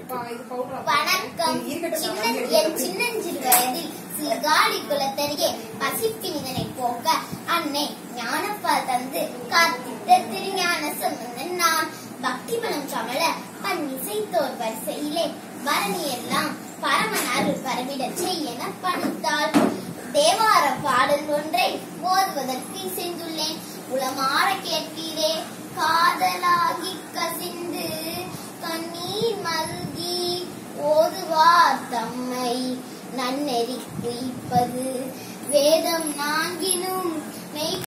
வணக்கம் சின்ன என் சின்னஞ்சிறு வயதில் சிறுகாலி குலத்தருகே பசிப்பினிதனை போக்க அன்னை ஞானப்பால் தந்து காத்திட்ட திருஞான சம்பந்தன் நான் பக்தி பலம் சமல பன்னிசைத்தோர் வரிசையிலே பரணி எல்லாம் பரமன் அருள் பரவிடச் செய்யென பணித்தாள் தேவார பாடல் ஒன்றை ஓதுவதற்கு சென்றுள்ளேன் உளமாற கேட்கிறே காதலாகி கசிந்து கண்ணீர் மல்கி ஓதுவார் தம்மை நன்னெறி குய்ப்பது வேதம் நாங்கினும் மெய்